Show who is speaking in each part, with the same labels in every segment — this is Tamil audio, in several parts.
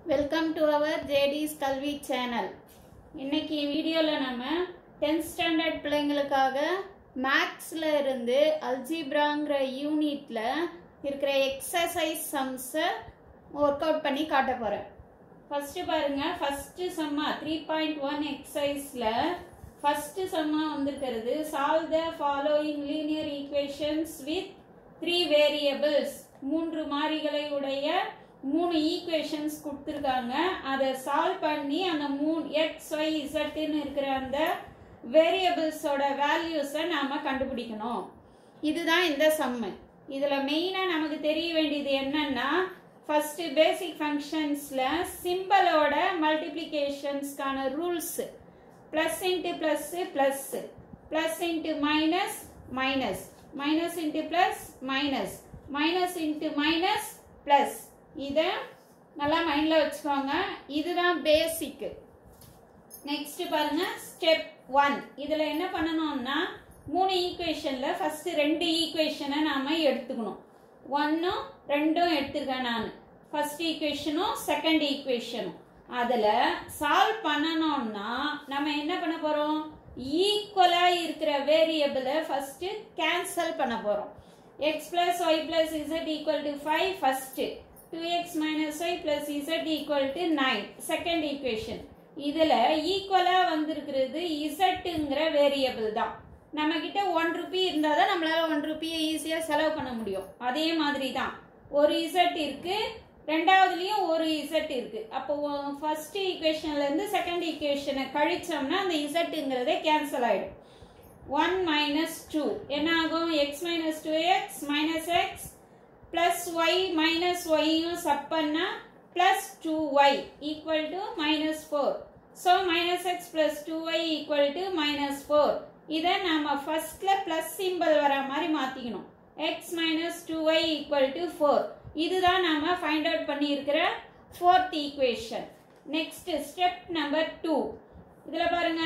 Speaker 1: வெல்கம் டு அவர் ஜேடிஸ் கல்வி சேனல் இன்னைக்கு வீடியோவில் நம்ம 10th ஸ்டாண்டர்ட் பிள்ளைங்களுக்காக மேக்ஸில் இருந்து அல்ஜிப்ராங்கிற யூனிட்டில் இருக்கிற எக்ஸசைஸ் சம்ஸை ஒர்க் அவுட் பண்ணி காட்ட போகிறேன் ஃபஸ்ட்டு பாருங்க ஃபஸ்ட்டு சம்மா த்ரீ பாயிண்ட் ஒன் எக்ஸசைஸில் ஃபஸ்ட்டு சம்மா வந்திருக்கிறது solve the following linear equations with three variables மூன்று மாறிகளை உடைய மூணு ஈக்குவேஷன்ஸ் கொடுத்துருக்காங்க அதை சால்வ் பண்ணி அந்த மூணு எக்ஸ் ஒய் இசட்டுன்னு இருக்கிற அந்த வேரியபிள்ஸோட வேல்யூஸை நாம் கண்டுபிடிக்கணும் இதுதான் இந்த சம்மு இதில் மெயினாக நமக்கு தெரிய வேண்டியது என்னன்னா ஃபர்ஸ்ட் பேசிக் ஃபங்க்ஷன்ஸில் சிம்பிளோட மல்டிப்ளிகேஷன்ஸ்க்கான rules plus into plus plus plus into minus minus minus into plus minus minus into minus plus இதை நல்லா மைண்டில் வச்சுக்கோங்க இதுதான் பேசிக்கு நெக்ஸ்ட் பாருங்க ஸ்டெப் ஒன் இதில் என்ன பண்ணணும்னா மூணு ஈக்குவேஷனில் ஃபர்ஸ்ட் ரெண்டு ஈக்குவேஷனை நாம் எடுத்துக்கணும் ஒன்றும் ரெண்டும் எடுத்துருக்கேன் நான் ஃபர்ஸ்ட் ஈக்குவேஷனும் செகண்ட் ஈக்குவேஷனும் அதில் சால்வ் பண்ணணும்னா நம்ம என்ன பண்ண போகிறோம் ஈக்குவலாக இருக்கிற வேரியபிளை ஃபஸ்ட்டு கேன்சல் பண்ண போகிறோம் X plus Y plus Z equal to five first two X minus Y plus Z equal to nine second equation இதில் ஈக்குவலாக வந்திருக்கிறது இசட்டுங்கிற வேரியபிள் தான் நம்ம கிட்ட ஒன் ருபி இருந்தால் தான் நம்மளால ஒன் ருபியை ஈஸியாக செலவு பண்ண முடியும் அதே மாதிரி தான் ஒரு இசட் இருக்கு ரெண்டாவதுலேயும் ஒரு இசட் இருக்கு அப்போ ஃபர்ஸ்ட் ஈக்குவேஷன்லேருந்து செகண்ட் ஈக்குவேஷனை கழிச்சோம்னா அந்த இசட்டுங்கிறதே கேன்சல் ஆகிடும் ஒன் மைனஸ் டூ என்ன ஆகும் X minus two X minus X plus Y minus ஒய்யும் சப் பண்ணா plus two Y equal to minus four so minus X plus two Y equal to minus four இதை நாம ஃபர்ஸ்ட்ல பிளஸ் சிம்பிள் வர மாதிரி மாத்திக்கணும் X minus two Y equal to four இதுதான் நாம ஃபைண்ட் அவுட் பண்ணியிருக்கிற fourth equation next step number two இதில் பாருங்க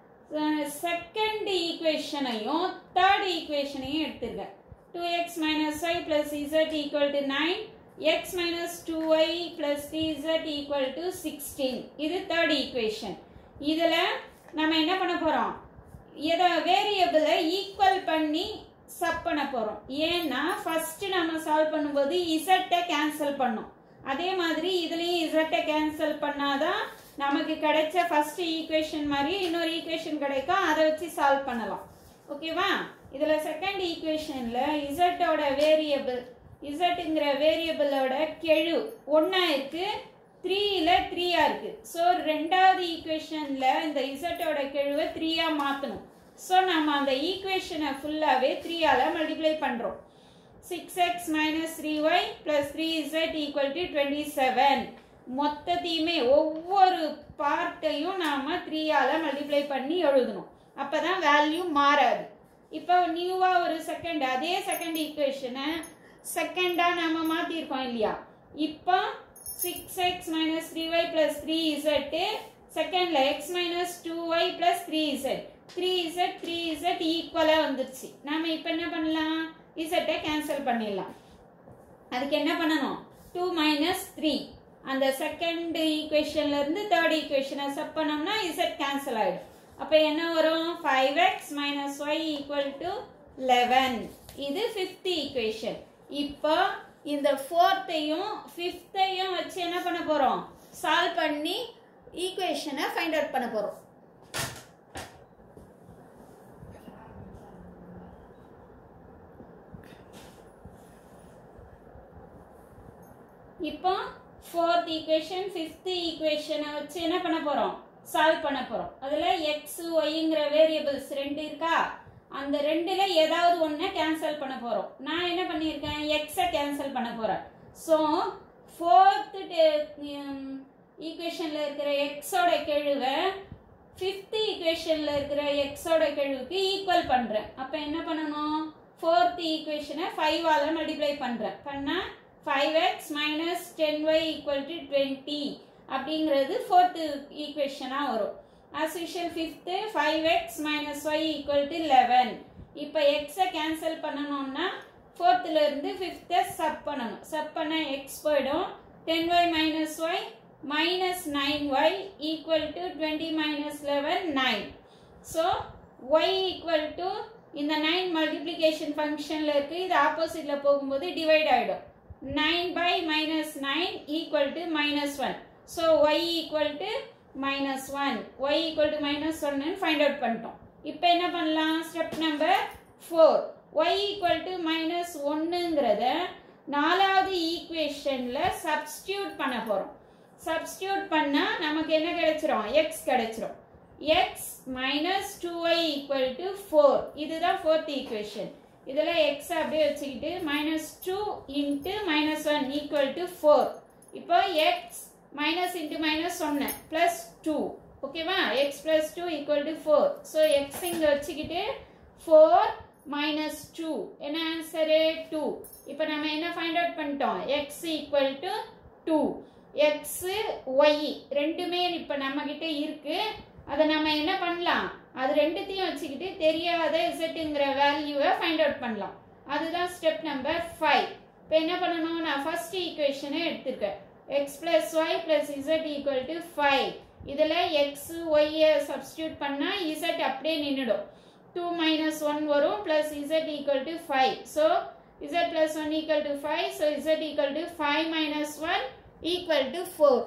Speaker 1: செகண்ட் ஈக்குவேஷனையும் தேர்ட் ஈக்குவேஷனையும் எடுத்துருங்க two X minus Y plus Z equal to nine X minus two Y plus Z equal to sixteen இது தேர்ட் ஈக்குவேஷன் இதில் நம்ம என்ன பண்ண போகிறோம் எதை வேரியபிளை ஈக்குவல் பண்ணி சப் பண்ண போகிறோம் ஏன்னா ஃபர்ஸ்ட் நம்ம சால்வ் பண்ணும்போது இசட்டை கேன்சல் பண்ணோம் அதே மாதிரி இதுலேயும் இசட்டை கேன்சல் பண்ணாதான் நமக்கு கிடைச்ச ஃபர்ஸ்ட் ஈக்குவேஷன் மாதிரி இன்னொரு ஈக்குவேஷன் கிடைக்கும் அதை வச்சு சால்வ் பண்ணலாம் ஓகேவா இதில் செகண்ட் ஈக்குவேஷனில் இசட்டோட வேரியபிள் இசட்டுங்கிற வேரியபிளோட கெழு ஒன்றா இருக்குது த்ரீயில் த்ரீயாக இருக்குது ஸோ ரெண்டாவது ஈக்குவேஷனில் இந்த இசட்டோட கெழுவை த்ரீயாக மாற்றணும் ஸோ நம்ம அந்த ஈக்குவேஷனை ஃபுல்லாகவே த்ரீயால் மல்டிப்ளை பண்ணுறோம் six X minus three Y plus three Z equal to twenty seven மொத்தத்தையுமே ஒவ்வொரு பார்ட்டையும் நாம் த்ரீயால் மல்டிப்ளை பண்ணி எழுதணும் அப்போ தான் வேல்யூ மாறாது இப்போ நியூவாக ஒரு செகண்ட் அதே செகண்ட் ஈக்குவேஷனை செகண்டாக நம்ம மாற்றிருக்கோம் இல்லையா இப்போ six X minus three Y plus three Z செகண்ட்ல X minus two Y plus three Z three Z three Z ஈக்குவலாக வந்துருச்சு நம்ம இப்போ என்ன பண்ணலாம் இசட்டை கேன்சல் பண்ணிடலாம் அதுக்கு என்ன பண்ணணும் டூ மைனஸ் த்ரீ அந்த செகண்ட் ஈக்குவேஷன்ல இருந்து தேர்ட் ஈக்குவேஷனை சப் பண்ணோம்னா இசட் கேன்சல் ஆயிடும் அப்போ என்ன வரும் five X minus Y equal to eleven இது ஃபிஃப்த் ஈக்குவேஷன் இப்போ இந்த ஃபோர்த்தையும் ஃபிஃப்த்தையும் வச்சு என்ன பண்ண போகிறோம் சால்வ் பண்ணி ஈக்குவேஷனை ஃபைண்ட் அவுட் பண்ண போகிறோம் இப்போ ஃபோர்த் ஈக்குவேஷன் ஃபிஃப்த் ஈக்குவேஷனை வச்சு என்ன பண்ண போகிறோம் சால்வ் பண்ண போகிறோம் அதில் எக்ஸ் ஒய்ங்கிற வேரியபிள்ஸ் ரெண்டு இருக்கா அந்த ரெண்டுல ஏதாவது ஒன்றை கேன்சல் பண்ண போகிறோம் நான் என்ன பண்ணியிருக்கேன் எக்ஸை கேன்சல் பண்ண போகிறேன் ஸோ ஃபோர்த்து ஈக்குவேஷனில் இருக்கிற எக்ஸோட கெழுவை ஃபிஃப்த் ஈக்குவேஷனில் இருக்கிற எக்ஸோட கெழுவுக்கு ஈக்குவல் பண்ணுறேன் அப்போ என்ன பண்ணணும் ஃபோர்த் ஈக்குவேஷனை ஃபைவால் மல்டிப்ளை பண்ணுறேன் பண்ணால் five X minus ten Y equal to twenty அப்படிங்கிறது ஃபோர்த்து ஈக்குவேஷனாக வரும் as usual fifth five X minus Y equal to eleven இப்போ எக்ஸை கேன்சல் பண்ணணும்னா ஃபோர்த்தில் இருந்து ஃபிஃப்த்தை சப் பண்ணணும் சப் பண்ண எக்ஸ் போயிடும் ten Y minus Y minus 9y equal to 20 minus 11 9 so y equal to இந்த 9 multiplication functionல இருக்கு இது oppositeல போகும்போது divide ஆயிடும் 9 by minus 9 equal to minus 1 so y equal to minus 1 y equal to minus 1 ன்னு find out பண்ணிட்டோம் இப்போ என்ன பண்ணலாம் step number 4 y equal to minus 1ங்கிறத நாலாவது ஈக்குவேஷன்ல சப்ஸ்டியூட் பண்ண போறோம் சப்ஸ்டியூட் பண்ணா நமக்கு என்ன கிடைச்சிரும் x கிடைச்சிரும் x minus 2y equal to 4 இதுதான் fourth equation இதுல x அப்படியே வச்சுக்கிட்டு minus 2 into minus 1 equal to 4 இப்போ x minus into minus சொன்னேன் plus 2 ஓகேவா x plus 2 equal to 4 so x இங்க வச்சுக்கிட்டு 4 minus 2 என்ன ஆன்சரு 2 இப்போ நம்ம என்ன ஃபைண்ட் அவுட் பண்ணிட்டோம் x equal to 2 x y ரெண்டுமே இப்போ நம்ம கிட்ட இருக்கு அதை நம்ம என்ன பண்ணலாம் அது ரெண்டுத்தையும் வச்சுக்கிட்டு தெரியாத இசட்டுங்கிற வேல்யூவை ஃபைண்ட் அவுட் பண்ணலாம் அதுதான் ஸ்டெப் நம்பர் ஃபைவ் இப்போ என்ன பண்ணணும் நான் ஃபர்ஸ்ட் ஈக்குவேஷனை எடுத்திருக்கேன் X plus Y plus Z equal to five இதில் எக்ஸ் ஒய்யை சப்ஸ்டியூட் பண்ணால் இசட் அப்படியே நின்றுடும் டூ மைனஸ் ஒன் வரும் plus Z equal to five so Z plus one equal to five so Z equal to five minus one equal to four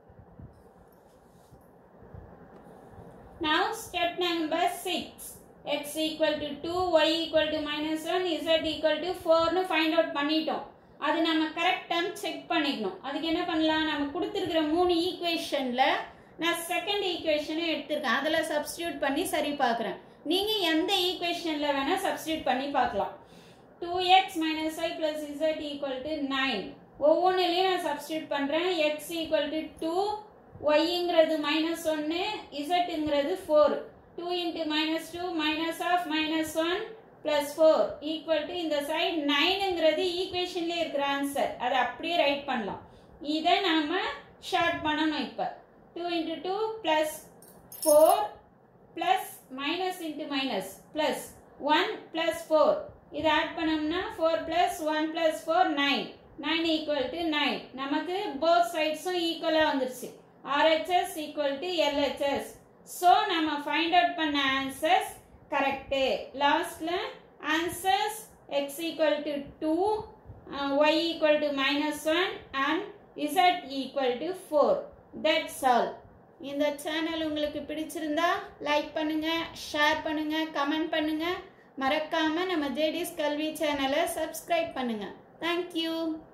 Speaker 1: Now step number 6. x equal to 2, y equal to minus 1, z equal to 4 னு find out பண்ணிட்டோம் அது நம்ம கரெக்ட் டைம் செக் பண்ணிக்கணும் அதுக்கு என்ன பண்ணலாம் நம்ம கொடுத்துருக்கிற மூணு ஈக்குவேஷனில் நான் செகண்ட் ஈக்குவேஷனை எடுத்திருக்கேன் அதில் சப்ஸ்டியூட் பண்ணி சரி பார்க்குறேன் நீங்கள் எந்த ஈக்குவேஷனில் வேணால் சப்ஸ்டியூட் பண்ணி பார்க்கலாம் two X minus Y plus Z equal to nine ஒவ்வொன்றுலையும் நான் சப்ஸ்டியூட் பண்ணுறேன் எக்ஸ் ஈக்குவல் டு டூ ஒய்ங்கிறது மைனஸ் ஒன்று இசட்டுங்கிறது four two into minus two minus of minus one plus four equal to இந்த சைடு நைனுங்கிறது ஈக்குவேஷன்லேயே இருக்கிற ஆன்சர் அதை அப்படியே ரைட் பண்ணலாம் இதை நாம் ஷார்ட் பண்ணணும் இப்போ two into two plus four plus minus into minus plus one plus four இதை ஆட் பண்ணோம்னா four plus one plus four nine nine equal to nine நமக்கு போத் சைட்ஸும் ஈக்குவலாக வந்துருச்சு RHS equal to LHS. So, நம்ம find out பண்ண answers correct. Lastல answers x equal to 2, uh, y equal to minus 1 and z equal to 4. That's all. இந்த சேனல் உங்களுக்கு பிடிச்சிருந்தா லைக் பண்ணுங்க ஷேர் பண்ணுங்க கமெண்ட் பண்ணுங்க மறக்காம நம்ம ஜேடிஸ் கல்வி சேனலை சப்ஸ்கிரைப் பண்ணுங்க தேங்க்யூ